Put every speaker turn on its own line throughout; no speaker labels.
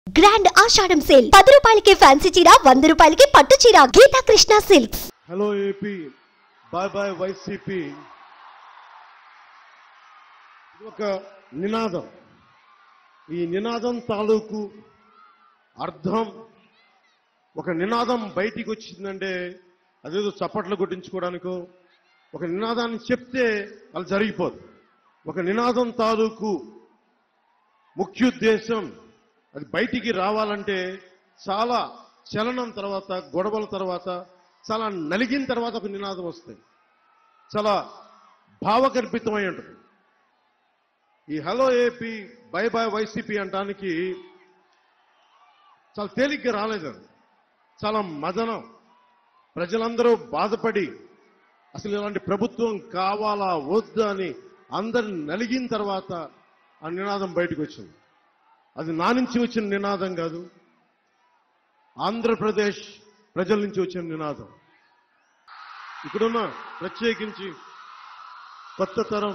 grand ఆషాఢం sale పది రూపాయలకి fancy చీర వంద రూపాయలకి పట్టు చీర Geetha Krishna silks
hello AP bye bye YCP ఇది ఒక నినాదం ఈ నినాదం తాలూకు అర్థం ఒక నినాదం బయటికి వచ్చిందంటే అదేదో చప్పట్లు కొట్టించుకోవడానికో ఒక నినాదాన్ని చెప్తే అది జరిగిపోదు ఒక నినాదం తాలూకు ముఖ్యోద్దేశం అది బయటికి రావాలంటే చాలా చలనం తర్వాత గొడవల తర్వాత చాలా నలిగిన తర్వాత ఒక నినాదం వస్తుంది చాలా భావగర్భితమై ఉంటుంది ఈ hello AP bye bye YCP అంటానికి చాలా తేలిగ్గా రాలేదు అది చాలా మదనం ప్రజలందరూ బాధపడి అసలు ఇలాంటి ప్రభుత్వం కావాలా వద్దా అని అందరు నలిగిన తర్వాత ఆ నినాదం బయటకు వచ్చింది అది నా నుంచి వచ్చిన నినాదం కాదు ఆంధ్రప్రదేశ్ ప్రజల నుంచి వచ్చిన నినాదం ఇక్కడున్న ప్రత్యేకించి కొత్త తరం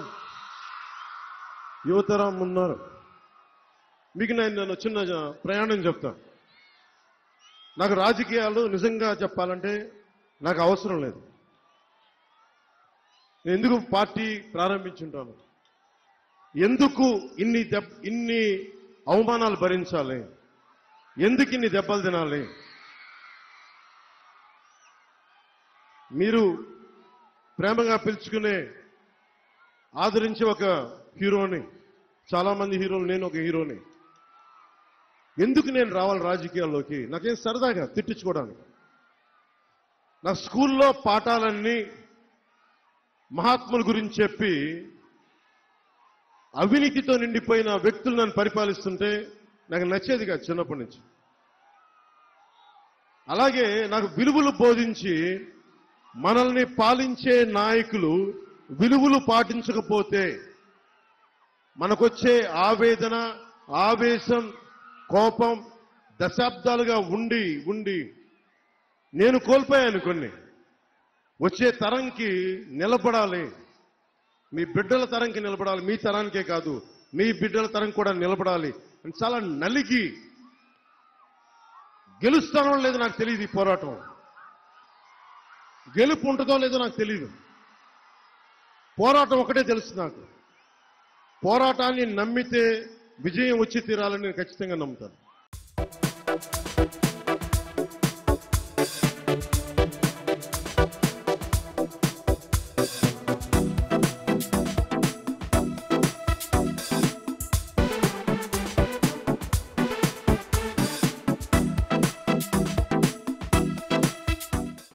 యువతరం ఉన్నారు మీకు నేను నేను చిన్న జ- ప్రయాణం చెప్తాను నాకు రాజకీయాలు నిజంగా చెప్పాలంటే నాకు అవసరం లేదు నేను ఎందుకు పార్టీ ప్రారంభించుంటాను ఎందుకు ఇన్ని దెబ్ ఇన్ని అవమానాలు భరించాలి ఎందుకు ఇన్ని దెబ్బలు తినాలి మీరు ప్రేమగా పిలుచుకునే ఆదరించే ఒక హీరోని చాలా మంది హీరోలు నేను ఒక హీరోని ఎందుకు నేను రావాలి రాజకీయాల్లోకి నాకేం సరదాగా తిట్టించుకోవడానికి నా స్కూల్లో పాఠాలన్నీ మహాత్ముల గురించి చెప్పి అవినీతితో నిండిపోయిన వ్యక్తులు నన్ను పరిపాలిస్తుంటే నాకు నచ్చేది కాదు చిన్నప్పటి నుంచి అలాగే నాకు విలువలు బోధించి మనల్ని పాలించే నాయకులు విలువలు పాటించకపోతే మనకొచ్చే ఆవేదన ఆవేశం కోపం దశాబ్దాలుగా ఉండి ఉండి నేను కోల్పోయాను కొన్ని వచ్చే తరంకి నిలబడాలి మీ బిడ్డల తరంకి నిలబడాలి మీ తరానికే కాదు మీ బిడ్డల తరం కూడా నిలబడాలి అని చాలా నలిగి గెలుస్తానో లేదో నాకు తెలియదు ఈ పోరాటం గెలుపు ఉంటుందో లేదో నాకు తెలియదు పోరాటం ఒకటే తెలుసు నాకు పోరాటాన్ని నమ్మితే విజయం వచ్చి తీరాలని నేను ఖచ్చితంగా నమ్ముతాను